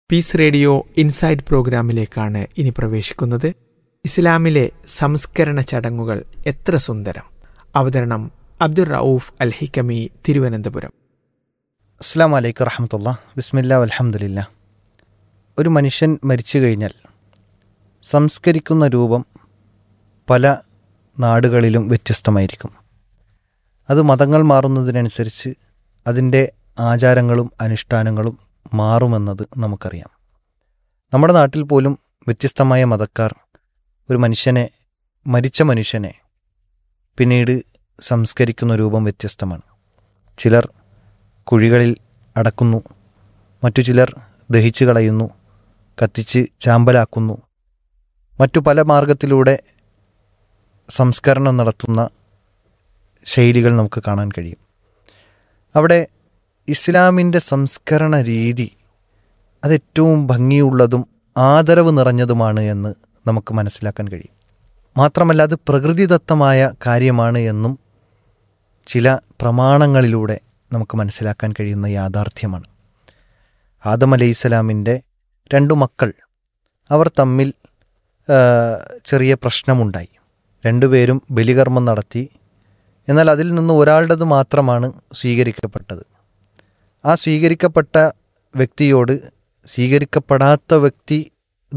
piece radio inside പ്രോഗ്രാമിലേക്കാണ് ഇനി പ്രവേശിക്കുന്നത് ഇസ്ലാമിലെ സംസ്കരണ ചടങ്ങുകൾ എത്ര സുന്ദരം അവതരണം അബ്ദുർ റൌഫ് അൽ ഹിക്കമി തിരുവനന്തപുരം അസ്സാം വലൈക്കും വറഹമത്തുള്ള ബിസ്മില്ല അലഹമുല്ല ഒരു മനുഷ്യൻ മരിച്ചു കഴിഞ്ഞാൽ സംസ്കരിക്കുന്ന രൂപം പല നാടുകളിലും വ്യത്യസ്തമായിരിക്കും അത് മതങ്ങൾ മാറുന്നതിനനുസരിച്ച് അതിൻ്റെ ആചാരങ്ങളും അനുഷ്ഠാനങ്ങളും മാറുമെന്നത് നമുക്കറിയാം നമ്മുടെ നാട്ടിൽ പോലും വ്യത്യസ്തമായ മതക്കാർ ഒരു മനുഷ്യനെ മരിച്ച മനുഷ്യനെ പിന്നീട് സംസ്കരിക്കുന്ന രൂപം വ്യത്യസ്തമാണ് ചിലർ കുഴികളിൽ അടക്കുന്നു മറ്റു ചിലർ ദഹിച്ചു കളയുന്നു കത്തിച്ച് ചാമ്പലാക്കുന്നു മറ്റു പല മാർഗത്തിലൂടെ സംസ്കരണം നടത്തുന്ന ശൈലികൾ നമുക്ക് കാണാൻ കഴിയും അവിടെ ഇസ്ലാമിൻ്റെ സംസ്കരണ രീതി അതേറ്റവും ഭംഗിയുള്ളതും ആദരവ് നിറഞ്ഞതുമാണ് എന്ന് നമുക്ക് മനസ്സിലാക്കാൻ കഴിയും മാത്രമല്ല അത് പ്രകൃതിദത്തമായ കാര്യമാണ് എന്നും ചില പ്രമാണങ്ങളിലൂടെ നമുക്ക് മനസ്സിലാക്കാൻ കഴിയുന്ന യാഥാർത്ഥ്യമാണ് ആദം അലൈഹിസ്സലാമിൻ്റെ രണ്ടു മക്കൾ അവർ തമ്മിൽ ആ, ചെറിയ പ്രശ്നമുണ്ടായി രണ്ടുപേരും ബലികർമ്മം നടത്തി എന്നാൽ അതിൽ നിന്ന് ഒരാളുടേത് മാത്രമാണ് സ്വീകരിക്കപ്പെട്ടത് ആ സ്വീകരിക്കപ്പെട്ട വ്യക്തിയോട് സ്വീകരിക്കപ്പെടാത്ത വ്യക്തി